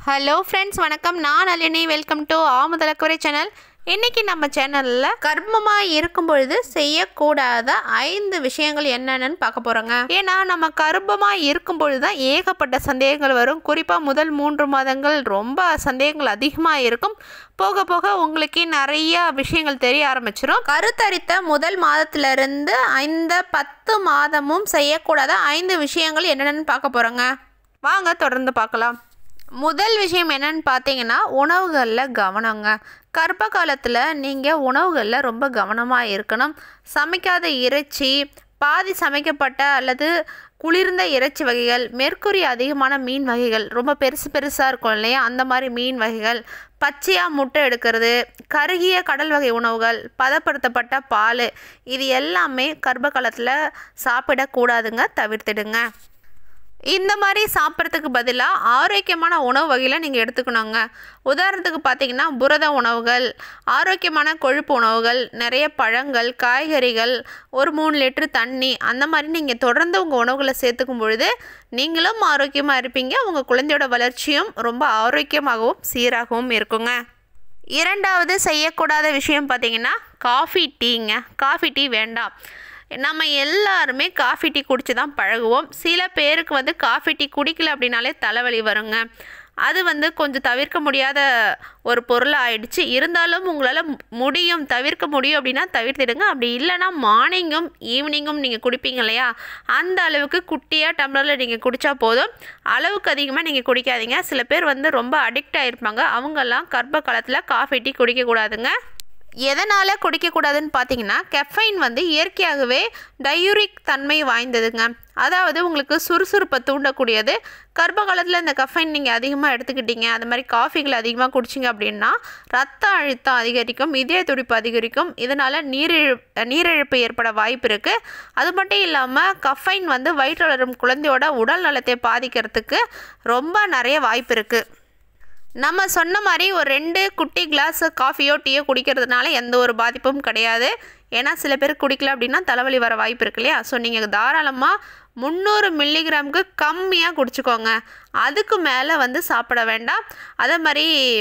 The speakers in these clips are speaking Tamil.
ஹலோ ஃப்ரெண்ட்ஸ் வணக்கம் நான் அலினி வெல்கம் டு ஆமுதலக்குறை சேனல் இன்றைக்கி நம்ம சேனலில் கர்ப்பமாக இருக்கும் பொழுது செய்யக்கூடாத ஐந்து விஷயங்கள் என்னென்னு பார்க்க போகிறோங்க ஏன்னா நம்ம கர்ப்பமாக இருக்கும் பொழுது தான் ஏகப்பட்ட சந்தேகங்கள் வரும் குறிப்பாக முதல் மூன்று மாதங்கள் ரொம்ப சந்தேகங்கள் அதிகமாக இருக்கும் போக போக உங்களுக்கே நிறைய விஷயங்கள் தெரிய ஆரம்பிச்சிடும் கருத்தரித்த முதல் மாதத்திலிருந்து இந்த பத்து மாதமும் செய்யக்கூடாத ஐந்து விஷயங்கள் என்னென்னு பார்க்க போகிறோங்க வாங்க தொடர்ந்து பார்க்கலாம் முதல் விஷயம் என்னன்னு பார்த்தீங்கன்னா உணவுகளில் கவனங்க கர்ப்ப காலத்தில் நீங்கள் உணவுகளில் ரொம்ப கவனமாக இருக்கணும் சமைக்காத இறைச்சி பாதி சமைக்கப்பட்ட அல்லது குளிர்ந்த இறைச்சி வகைகள் மெர்க்குரி அதிகமான மீன் வகைகள் ரொம்ப பெருசு பெருசாக இருக்கும் இல்லையா அந்த மாதிரி மீன் வகைகள் பச்சையாக முட்டை எடுக்கிறது கருகிய கடல் வகை உணவுகள் பதப்படுத்தப்பட்ட பால் இது எல்லாமே கர்ப்ப காலத்தில் சாப்பிடக்கூடாதுங்க தவிர்த்திடுங்க இந்த மாதிரி சாப்பிட்றதுக்கு பதிலாக ஆரோக்கியமான உணவு வகையில் நீங்கள் எடுத்துக்கணுங்க உதாரணத்துக்கு பார்த்தீங்கன்னா புரத உணவுகள் ஆரோக்கியமான கொழுப்பு உணவுகள் நிறைய பழங்கள் காய்கறிகள் ஒரு மூணு லிட்டர் தண்ணி அந்த மாதிரி நீங்கள் தொடர்ந்து உங்கள் உணவுகளை சேர்த்துக்கும் பொழுது நீங்களும் ஆரோக்கியமாக இருப்பீங்க உங்கள் குழந்தையோட வளர்ச்சியும் ரொம்ப ஆரோக்கியமாகவும் சீராகவும் இருக்குங்க இரண்டாவது செய்யக்கூடாத விஷயம் பார்த்தீங்கன்னா காஃபி டீங்க காஃபி டீ வேண்டாம் நம்ம எல்லாருமே காஃபி டீ குடிச்சு தான் பழகுவோம் சில பேருக்கு வந்து காஃபி டீ குடிக்கல அப்படின்னாலே தலைவலி வருங்க அது வந்து கொஞ்சம் தவிர்க்க முடியாத ஒரு பொருள் ஆயிடுச்சு இருந்தாலும் உங்களால் முடியும் தவிர்க்க முடியும் அப்படின்னா தவிர்த்திடுங்க அப்படி இல்லைன்னா மார்னிங்கும் ஈவினிங்கும் நீங்கள் குடிப்பீங்க இல்லையா அந்த அளவுக்கு குட்டியாக டம்ளரில் நீங்கள் குடித்தா போதும் அளவுக்கு அதிகமாக நீங்கள் குடிக்காதீங்க சில பேர் வந்து ரொம்ப அடிக்ட் ஆகிருப்பாங்க அவங்கெல்லாம் கர்ப்ப காலத்தில் காஃபி டீ குடிக்கக்கூடாதுங்க எதனால் குடிக்கக்கூடாதுன்னு பார்த்தீங்கன்னா கெஃபைன் வந்து இயற்கையாகவே டயூரிக் தன்மை வாய்ந்ததுங்க அதாவது உங்களுக்கு சுறுசுறுப்பை தூண்டக்கூடியது கர்ப்ப காலத்தில் இந்த கஃபைன் நீங்கள் அதிகமாக எடுத்துக்கிட்டீங்க அது மாதிரி காஃபிகள் அதிகமாக குடிச்சிங்க அப்படின்னா ரத்த அழுத்தம் அதிகரிக்கும் இதய துடிப்பு அதிகரிக்கும் இதனால் நீரிழு நீரிழப்பு ஏற்பட வாய்ப்பு இருக்குது அது மட்டும் இல்லாமல் கஃபைன் வந்து வயிற்று வளரும் குழந்தையோட உடல் நலத்தை பாதிக்கிறதுக்கு ரொம்ப நிறைய வாய்ப்பு இருக்குது நம்ம சொன்ன மாதிரி ஒரு ரெண்டு குட்டி கிளாஸ் காஃபியோ டீயோ குடிக்கிறதுனால எந்த ஒரு பாதிப்பும் கிடையாது ஏன்னா சில பேர் குடிக்கல அப்படின்னா தலைவலி வர வாய்ப்பு இருக்கு இல்லையா ஸோ நீங்கள் தாராளமாக முந்நூறு மில்லிகிராமுக்கு கம்மியாக குடிச்சிக்கோங்க அதுக்கு மேலே வந்து சாப்பிட வேண்டாம் அதே மாதிரி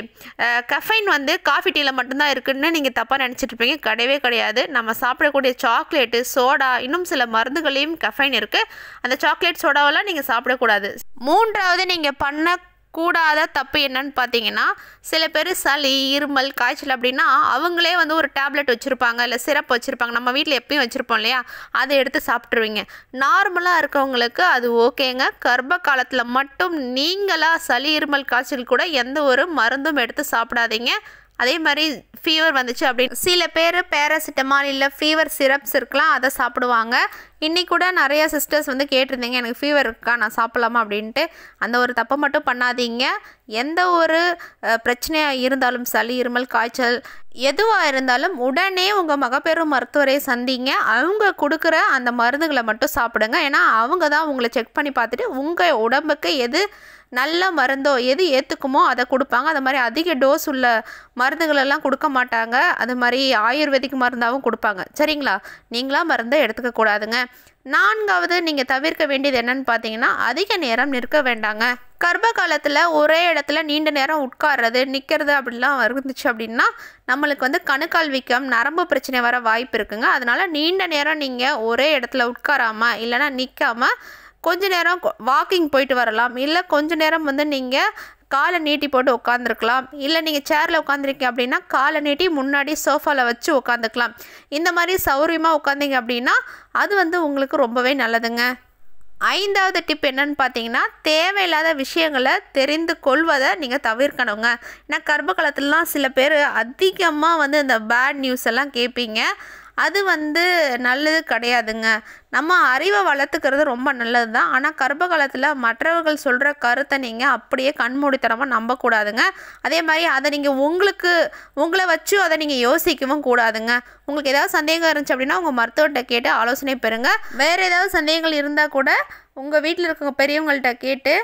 கஃபைன் வந்து காஃபி டீயில் மட்டும்தான் இருக்குன்னு நீங்கள் தப்பாக நினச்சிட்டு இருப்பீங்க கிடையவே கிடையாது நம்ம சாப்பிடக்கூடிய சாக்லேட்டு சோடா இன்னும் சில மருந்துகளையும் கஃபைன் இருக்குது அந்த சாக்லேட் சோடாவெல்லாம் நீங்கள் சாப்பிடக்கூடாது மூன்றாவது நீங்கள் பண்ண கூடாத தப்பு என்னன்னு பார்த்தீங்கன்னா சில பேர் சளி இருமல் காய்ச்சல் அப்படின்னா அவங்களே வந்து ஒரு டேப்லெட் வச்சுருப்பாங்க இல்லை சிரப் வச்சுருப்பாங்க நம்ம வீட்டில் எப்பயும் வச்சுருப்போம் இல்லையா அதை எடுத்து சாப்பிட்ருவீங்க நார்மலாக இருக்கவங்களுக்கு அது ஓகேங்க கர்ப்ப காலத்தில் மட்டும் நீங்களாக சளி இருமல் காய்ச்சல் கூட எந்த ஒரு மருந்தும் எடுத்து சாப்பிடாதீங்க அதே மாதிரி ஃபீவர் வந்துச்சு அப்படின்னு சில பேர் பேராசிட்டமால் இல்லை ஃபீவர் சிரப்ஸ் இருக்கலாம் அதை சாப்பிடுவாங்க இன்றைக்கி கூட நிறைய சிஸ்டர்ஸ் வந்து கேட்டிருந்தீங்க எனக்கு ஃபீவர் இருக்கா நான் சாப்பிட்லாமா அப்படின்ட்டு அந்த ஒரு தப்பை மட்டும் பண்ணாதீங்க எந்த ஒரு பிரச்சனையாக இருந்தாலும் சளி இருமல் காய்ச்சல் எதுவாக இருந்தாலும் உடனே உங்கள் மகப்பேறு மருத்துவரை சந்திங்க அவங்க கொடுக்குற அந்த மருந்துகளை மட்டும் சாப்பிடுங்க ஏன்னா அவங்க தான் உங்களை செக் பண்ணி பார்த்துட்டு உங்கள் உடம்புக்கு எது நல்ல மருந்தோ எது ஏற்றுக்குமோ அதை கொடுப்பாங்க அது மாதிரி அதிக டோஸ் உள்ள மருந்துகளெல்லாம் கொடுக்க மாட்டாங்க அது மாதிரி ஆயுர்வேதிக் மருந்தாகவும் கொடுப்பாங்க சரிங்களா நீங்களாம் மருந்தை எடுத்துக்க கூடாதுங்க நான்காவது நீங்கள் தவிர்க்க வேண்டியது என்னன்னு பார்த்தீங்கன்னா அதிக நேரம் நிற்க வேண்டாங்க கர்ப்ப காலத்தில் ஒரே இடத்துல நீண்ட நேரம் உட்கார்றது நிற்கிறது அப்படிலாம் இருந்துச்சு அப்படின்னா நம்மளுக்கு வந்து கணுக்கால் வீக்கம் நரம்பு பிரச்சனை வர வாய்ப்பு இருக்குங்க அதனால் நீண்ட நேரம் நீங்கள் ஒரே இடத்துல உட்காராமல் இல்லைன்னா நிற்காம கொஞ்ச நேரம் வாக்கிங் போயிட்டு வரலாம் இல்லை கொஞ்ச நேரம் வந்து நீங்கள் காலை நீட்டி போட்டு உட்காந்துருக்கலாம் இல்லை நீங்கள் சேரில் உட்காந்துருக்கீங்க அப்படின்னா காலை நீட்டி முன்னாடி சோஃபாவில் வச்சு உட்காந்துக்கலாம் இந்த மாதிரி சௌரியமாக உட்காந்திங்க அப்படின்னா அது வந்து உங்களுக்கு ரொம்பவே நல்லதுங்க ஐந்தாவது டிப் என்னன்னு பார்த்தீங்கன்னா தேவையில்லாத விஷயங்களை தெரிந்து கொள்வதை நீங்கள் தவிர்க்கணுங்க ஏன்னா கர்ப்ப காலத்துலலாம் சில பேர் அதிகமாக வந்து இந்த பேட் நியூஸ் எல்லாம் கேட்பீங்க அது வந்து நல்லது கிடையாதுங்க நம்ம அறிவை வளர்த்துக்கிறது ரொம்ப நல்லது தான் ஆனால் கர்ப்ப காலத்தில் மற்றவர்கள் சொல்கிற கருத்தை நீங்கள் அப்படியே கண்மூடித்தனமாக நம்பக்கூடாதுங்க அதே மாதிரி அதை நீங்கள் உங்களுக்கு உங்களை வச்சு அதை நீங்கள் யோசிக்கவும் கூடாதுங்க உங்களுக்கு ஏதாவது சந்தேகம் இருந்துச்சு அப்படின்னா உங்கள் மருத்துவர்கிட்ட கேட்டு ஆலோசனை பெறுங்க வேறு ஏதாவது சந்தேகங்கள் இருந்தால் கூட உங்கள் வீட்டில் இருக்க பெரியவங்கள்ட்ட கேட்டு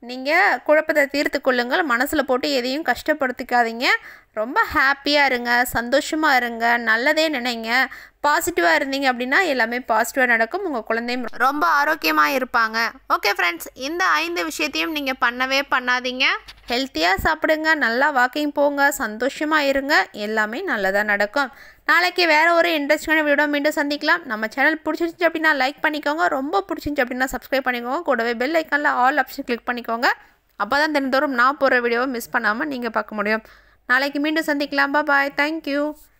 நீங்கள் குழப்பத்தை தீர்த்து கொள்ளுங்கள் மனசில் போட்டு எதையும் கஷ்டப்படுத்திக்காதீங்க ரொம்ப ஹாப்பியாக இருங்க சந்தோஷமாக இருங்க நல்லதே நினைங்க பாசிட்டிவாக இருந்தீங்க அப்படின்னா எல்லாமே பாசிட்டிவாக நடக்கும் உங்கள் குழந்தையும் ரொம்ப ஆரோக்கியமாக இருப்பாங்க ஓகே ஃப்ரெண்ட்ஸ் இந்த ஐந்து விஷயத்தையும் நீங்கள் பண்ணவே பண்ணாதீங்க ஹெல்த்தியாக சாப்பிடுங்க நல்லா வாக்கிங் போங்க சந்தோஷமாக இருங்க எல்லாமே நல்லதாக நடக்கும் நாளைக்கு வேறு ஒரு இன்ட்ரெஸ்டிங்கான வீடியோ மீண்டும் சந்திக்கலாம் நம்ம சேனல் பிடிச்சிருந்துச்சு அப்படின்னா லைக் பண்ணிக்கோங்க ரொம்ப பிடிச்சிருந்துச்சு அப்படின்னா சப்ஸ்கிரைப் பண்ணிக்கோங்க கூடவே பெல் ஐக்கானில் ஆல் ஆப்ஷன் கிளிக் பண்ணிக்கோங்க அப்போ தான் தினந்தோறும் நான் போகிற வீடியோவை மிஸ் பண்ணாமல் நீங்கள் பார்க்க முடியும் நாளைக்கு மீண்டும் சந்திக்கலாம் பாய் தேங்க்யூ